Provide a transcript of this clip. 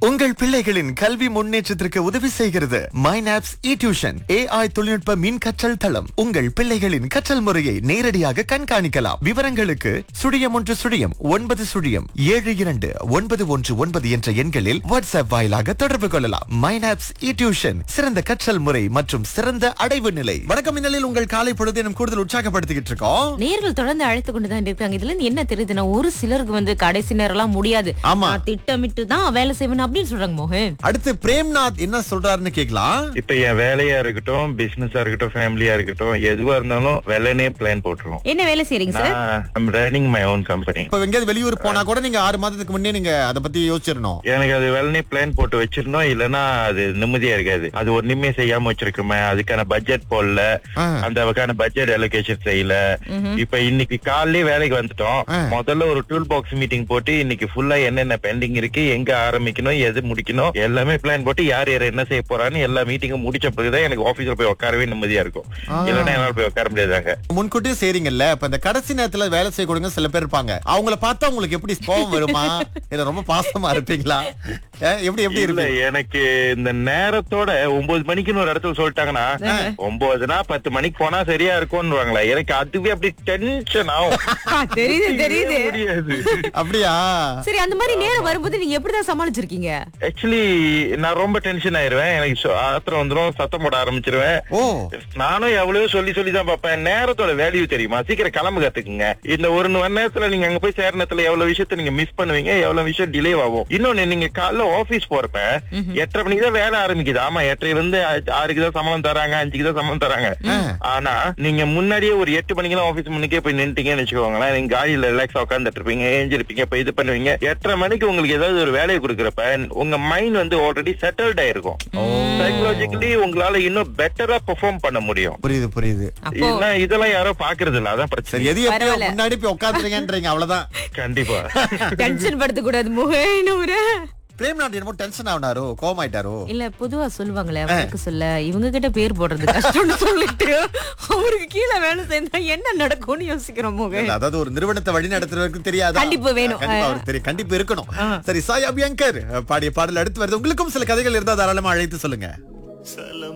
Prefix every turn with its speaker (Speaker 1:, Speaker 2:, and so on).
Speaker 1: உங்கள் பிள்ளைகளின் கல்வி முன்னேற்றத்திற்கு உதவி செய்கிறது மைனாப்ஸ் இ டியூஷன் ஏஐ தொழில்நுட்ப மின் கற்றல் தளம் உங்கள் பிள்ளைகளின் கற்றல் முறையை நேரடியாக கண்காணிக்கலாம் விவரங்களுக்கு சுழியம் ஒன்று சுழியம் ஒன்பது சுழியம் ஏழு இரண்டு ஒன்பது ஒன்று ஒன்பது என்ற எண்களில் வாட்ஸ்அப் வாயிலாக தொடர்பு கொள்ளலாம் மைனாப்ஸ் இ டியூஷன் சிறந்த கற்றல் முறை மற்றும் சிறந்த அடைவு நிலை வணக்கம் இந்நிலையில் உங்கள் காலை பொழுது நம்ம கூடுதல் உற்சாகப்படுத்திக்கிட்டு இருக்கோம்
Speaker 2: நேர்கள் தொடர்ந்து அழைத்து கொண்டு தான் இருக்காங்க இதுல இருந்து என்ன தெரியுதுன்னா ஒரு சிலருக்கு வந்து கடைசி நேரம் எல்லாம் முடியாது
Speaker 1: ஆமா.
Speaker 2: நான் திட்டமிட்டு தான் வேலை செய்வேன் அப்படின்னு சொல்றாங்க மோகன்
Speaker 1: அடுத்து பிரேம்நாத் என்ன சொல்றாருன்னு கேக்கலாம்
Speaker 3: இப்ப என் வேலையா இருக்கட்டும் பிசினஸா இருக்கட்டும் ஃபேமிலியா இருக்கட்டும் எதுவா இருந்தாலும் வெள்ளனே பிளான் போட்டுருவோம்
Speaker 2: என்ன வேலை செய்றீங்க சார்
Speaker 3: நான் ரன்னிங் மை ஓன் கம்பெனி
Speaker 1: இப்ப எங்கேயாவது வெளியூர் போனா கூட நீங்க ஆறு மாதத்துக்கு முன்னே நீங்க அதை பத்தி யோசிச்சிடணும்
Speaker 3: எனக்கு அது வெள்ளனே பிளான் போட்டு வச்சிருந்தோம் இல்லனா அது நிம்மதியா இருக்காது அது ஒண்ணுமே செய்யாம வச்சிருக்கோமே அதுக்கான பட்ஜெட் போடல
Speaker 1: ஆ.
Speaker 3: அந்த அதுக்கான பட்ஜெட் அலோகேஷன் செய்யல இப்ப இன்னைக்கு காலையிலே வேலைக்கு வந்துட்டோம்
Speaker 1: ஆ.
Speaker 3: முதல்ல ஒரு டூல் பாக்ஸ் மீட்டிங் போட்டு இன்னைக்கு ஃபுல்லா என்னென்ன பெண்டிங் இருக்கு எங்க ஆரம்பிக்கணும் எது முடிக்கணும் எல்லாமே பிளான் போட்டு யார் யார் என்ன செய்ய போறான்னு எல்லா மீட்டிங்கும் முடிச்ச பிறகுதான் எனக்கு ஆபீஸ்ல போய் உட்காரவே நிம்மதியா இருக்கும் இல்லன்னா என்னால போய் உட்கார முடியாதாங்க
Speaker 1: முன்கூட்டியே செய்றீங்கல்ல இப்ப இந்த கடைசி நேரத்துல வேலை செய்ய கொடுங்க சில பேர் இருப்பாங்க அவங்கள பார்த்தா உங்களுக்கு எப்படி கோபம் வருமா இல்ல ரொம்ப பாசமா இருப்பீங்களா அஹ், எப்படி எப்படி
Speaker 3: இல்ல
Speaker 1: இருப்பீங்க
Speaker 3: எனக்கு இந்த நேரத்தோட ஒன்பது மணிக்குன்னு ஒரு இடத்துல சொல்லிட்டாங்கன்னா ஒன்பதுனா பத்து மணிக்கு போனா சரியா இருக்கும்னுவாங்களா எனக்கு அதுவே அப்படி டென்ஷன் ஆகும்
Speaker 2: தெரியுது தெரியுது
Speaker 3: முடியாது
Speaker 1: அப்படியா
Speaker 2: சரி அந்த மாதிரி நேரம் வரும்போது நீங்க எப்படிதான் சமாளிச்சிருக்கீங்க
Speaker 3: ஆக்சுவலி நான் ரொம்ப டென்ஷன் ஆயிருவேன் எனக்கு சொ- ஆத்திரம் வந்துரும் சத்தம் போட ஆரம்பிச்சிருவேன்
Speaker 1: ஓ
Speaker 3: நானும் எவ்வளவு சொல்லி சொல்லி தான் பார்ப்பேன் நேரத்தோட வேல்யூ தெரியுமா சீக்கிரம் கிளம்பு கத்துக்குங்க இந்த ஒரு மணி நேரத்துல நீங்க அங்க போய் சேர நேரத்துல எவ்வளவு விஷயத்த நீங்க மிஸ் பண்ணுவீங்க எவ்வளவு விஷயம் டிலே ஆகும் இன்னொன்னு நீங்க காலைல ஆபீஸ் போறப்ப எட்டரை மணிக்கு தான் வேலை ஆரம்பிக்குது ஆமா எட்டரைல இருந்து ஆ- ஆறுக்கு தான் சம்பளம் தராங்க அஞ்சுக்கு தான் சம்பளம் தராங்க ஆனா நீங்க முன்னாடியே ஒரு எட்டு மணிக்கு தான் ஆபீஸ் முன்னுக்கே போய் நின்ட்டீங்கன்னு வச்சுக்கோங்களேன் நீங்க காடியில ரிலாக்ஸா உட்காந்துட்டு இருப்பீங்க ஏஞ்சிருப்பீங்க இப்ப இது பண்ணுவீங்க எட்டரை மணிக்கு உங்களுக்கு ஏதாவது ஒரு வேலையை கொடுக்குறப்ப உங்க மைண்ட் வந்து ஆல்ரெடி செட்டில்ட் ஆயிருக்கும் சைக்கலாஜிக்கலி உங்களால இன்னும் பெட்டரா பெர்ஃபார்ம் பண்ண முடியும்
Speaker 1: புரியுது புரியுது
Speaker 2: அப்போ
Speaker 3: ஏன்னா இதெல்லாம் யாரும் பாக்குறது இல்ல அதான்
Speaker 1: சரி
Speaker 3: பிரச்சனை
Speaker 1: எது எப்படியோ
Speaker 2: பரவாயில்ல.
Speaker 1: முன்னாடி போய் உட்காந்துருங்கன்றீங்க அவ்வளவுதான்
Speaker 3: கண்டிப்பா
Speaker 2: டென்ஷன் படுத்த கூடாது மோகன் ஒரு
Speaker 1: பிரேம்நாத் என்னமோ டென்ஷன் ஆனாரோ கோவம் ஆயிட்டாரோ
Speaker 2: இல்ல பொதுவா சொல்லுவாங்களே அவருக்கு சொல்ல இவங்க கிட்ட பேர் போடுறது கஷ்டம்னு சொல்லிட்டு அவருக்கு கீழே வேலை செஞ்சா என்ன நடக்கும்னு யோசிக்கிறோம் மோகன்
Speaker 1: இல்ல, அதாவது ஒரு நிறுவனத்தை வழி நடத்துறதுக்கு தெரியாதா
Speaker 2: கண்டிப்பு வேணும்.
Speaker 1: கண்டிப்பா அவருக்கு தெரியும் கண்டிப்பு இருக்கணும் சரி சாய் அபியங்கர் பாடிய பாடல் அடுத்து வருது உங்களுக்கும் சில கதைகள் இருந்தா தாராளமா அழைத்து சொல்லுங்க